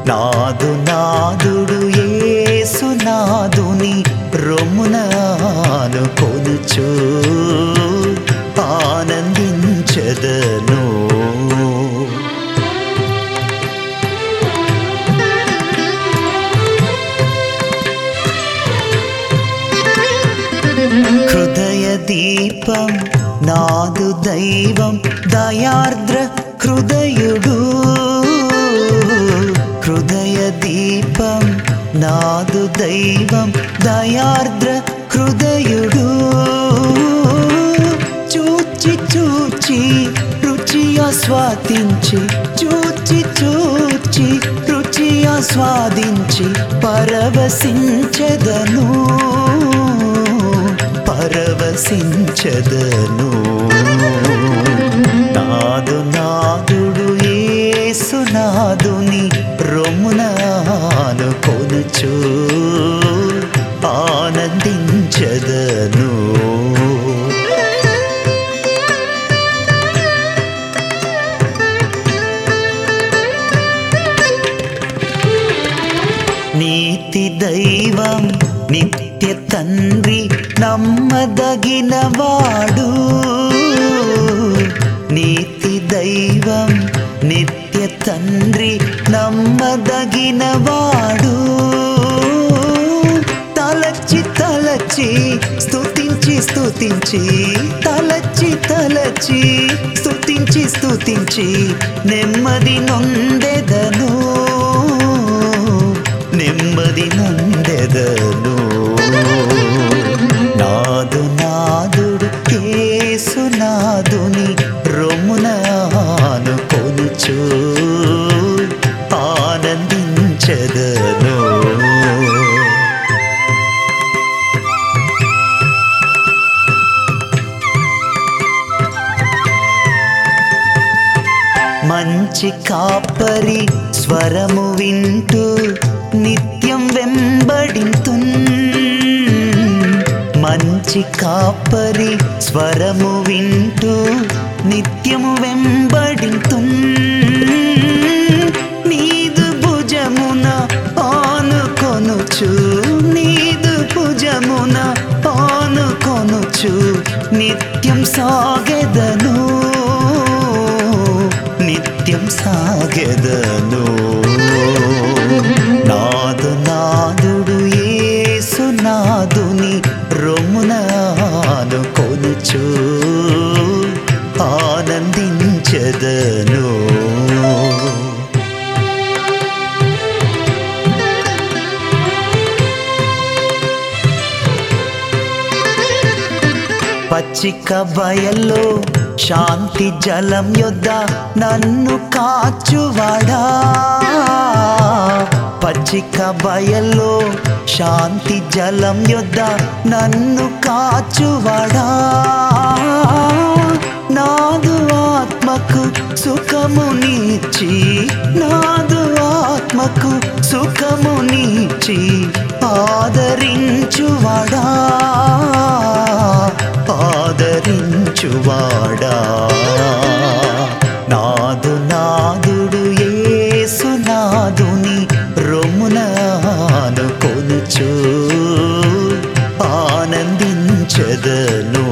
నాదు నాదుడు ఏసు నాదుని రొమ్మునాను కొనుచు ఆనందించదను హృదయ దీపం నాదు దైవం దయార్ద్ర హృదయుడు హృదయ దీపం నాదు దైవం దయార్ద్ర హృదయుడు చూచి చూచి రుచి ఆస్వాదించి చూచి చూచి రుచి ఆస్వాదించి పరవశించదను పరవశించదను నాదు నాదుడు ఏసు నాదుని రొమ్మునాను కొనుచు ఆనందించదను నీతి దైవం నిత్య తండ్రి నమ్మదగినవాడు నీతి దైవం నిత్య తండ్రి నమ్మదగినవాడు తలచి తలచి స్తుతించి స్తుతించి తలచి తలచి స్తుతించి స్తుతించి నెమ్మది నొందెదను నెమ్మది నందెదను నాదు నాదుడు కేసు నాదుని రొమ్మునాను కొనుచు ఆనందించదను మంచి కాపరి స్వరము వింటూ నిత్యం వెంబడింతు మంచి కాపరి స్వరము వింటూ నిత్యము వెంబడింతు నీదు భుజమున ఆనుకొనుచు నీదు భుజమున ఆనుకొనుచు నిత్యం సాగెదను నిత్యం సాగెదను నాదు నాదుడు ఏసు నాదుని రొమ్మునాను కొనుచు ఆనందించదను పచ్చిక బయల్లో శాంతి జలం యొద్ద నన్ను కాచువాడా పచ్చిక బయల్లో శాంతి జలం యొద్ద నన్ను కాచువాడా నాదు ఆత్మకు సుఖమునిచ్చి నాదు ఆత్మకు సుఖమునిచ్చి ఆదరించువాడా ఆదరించువాడా నాదు నాదుడు ఏసు నాదుని రొమ్మునాను కొనుచు ఆనందించదను